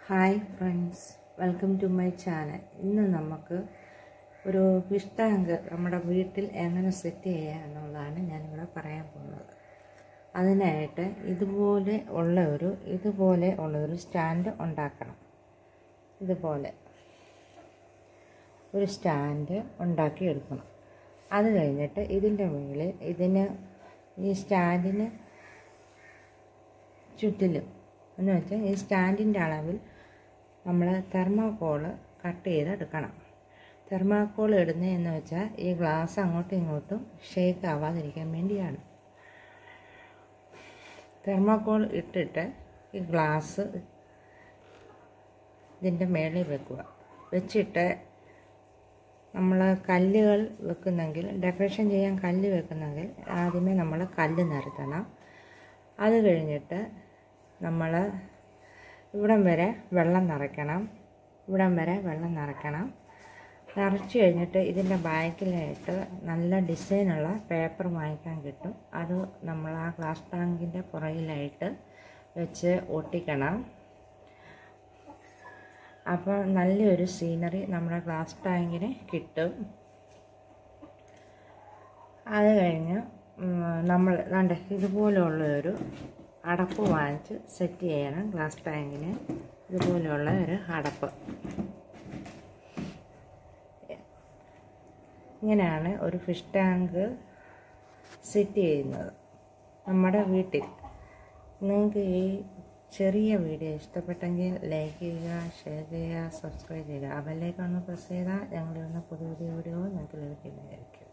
hi friends welcome to my channel ഇന്ന് നമുക്ക് ഒരു ഫിഷ് ടാങ്ക് നമ്മുടെ വീട്ടിൽ എങ്ങനെ സെറ്റ് ചെയ്യുക എന്നുള്ളതാണ് ഞാനിവിടെ പറയാൻ പോകുന്നത് അതിനായിട്ട് ഇതുപോലെ ഉള്ള ഒരു ഇതുപോലെ ഉള്ള ഒരു സ്റ്റാൻഡ് ഉണ്ടാക്കണം ഇതുപോലെ ഒരു സ്റ്റാൻഡ് ഉണ്ടാക്കി എടുക്കണം അത് കഴിഞ്ഞിട്ട് ഇതിൻ്റെ മുകളിൽ ഇതിന് ഈ സ്റ്റാൻഡിന് ചുറ്റിലും എന്ന് വെച്ചാൽ ഈ സ്റ്റാൻഡിൻ്റെ അളവിൽ നമ്മൾ തെർമാക്കോള് കട്ട് ചെയ്തെടുക്കണം തെർമാക്കോൾ ഇടുന്നതെന്ന് വെച്ചാൽ ഈ ഗ്ലാസ് അങ്ങോട്ടും ഇങ്ങോട്ടും ഷേക്ക് ആവാതിരിക്കാൻ വേണ്ടിയാണ് തെർമാക്കോൾ ഇട്ടിട്ട് ഈ ഗ്ലാസ് ഇതിൻ്റെ മേളിൽ വെക്കുക വെച്ചിട്ട് നമ്മൾ കല്ലുകൾ വെക്കുന്നെങ്കിൽ ഡെക്കറേഷൻ ചെയ്യാൻ കല്ല് വെക്കുന്നെങ്കിൽ ആദ്യമേ നമ്മൾ കല്ല് നിരത്തണം അത് കഴിഞ്ഞിട്ട് നമ്മൾ ഇവിടം വരെ വെള്ളം നിറയ്ക്കണം ഇവിടം വരെ വെള്ളം നിറയ്ക്കണം നിറച്ച് കഴിഞ്ഞിട്ട് ഇതിൻ്റെ ബാക്കിലായിട്ട് നല്ല ഡിസൈനുള്ള പേപ്പർ വാങ്ങിക്കാൻ കിട്ടും അത് നമ്മൾ ആ ഗ്ലാസ് ടാങ്കിൻ്റെ പുറകിലായിട്ട് വെച്ച് ഒട്ടിക്കണം അപ്പോൾ നല്ലൊരു സീനറി നമ്മുടെ ഗ്ലാസ് ടാങ്കിന് കിട്ടും അത് കഴിഞ്ഞ് നമ്മൾ ദാണ്ട് ഇതുപോലെയുള്ള ഒരു അടപ്പ് വാങ്ങിച്ച് സെറ്റ് ചെയ്യണം ഗ്ലാസ് ടാങ്കിന് ഇതുപോലെയുള്ള ഒരു അടപ്പ് ഇങ്ങനെയാണ് ഒരു ഫിഷ് ടാങ്ക് സെറ്റ് ചെയ്യുന്നത് നമ്മുടെ വീട്ടിൽ നിങ്ങൾക്ക് ഈ ചെറിയ വീഡിയോ ഇഷ്ടപ്പെട്ടെങ്കിൽ ലൈക്ക് ചെയ്യുക ഷെയർ ചെയ്യുക സബ്സ്ക്രൈബ് ചെയ്യുക അവരിലേക്കൊന്ന് പ്രസ് ചെയ്താൽ ഞങ്ങളുടെ ഒന്ന് പുതിയ പുതിയ വീഡിയോ നിങ്ങൾക്ക് ലഭിക്കുന്നതായിരിക്കും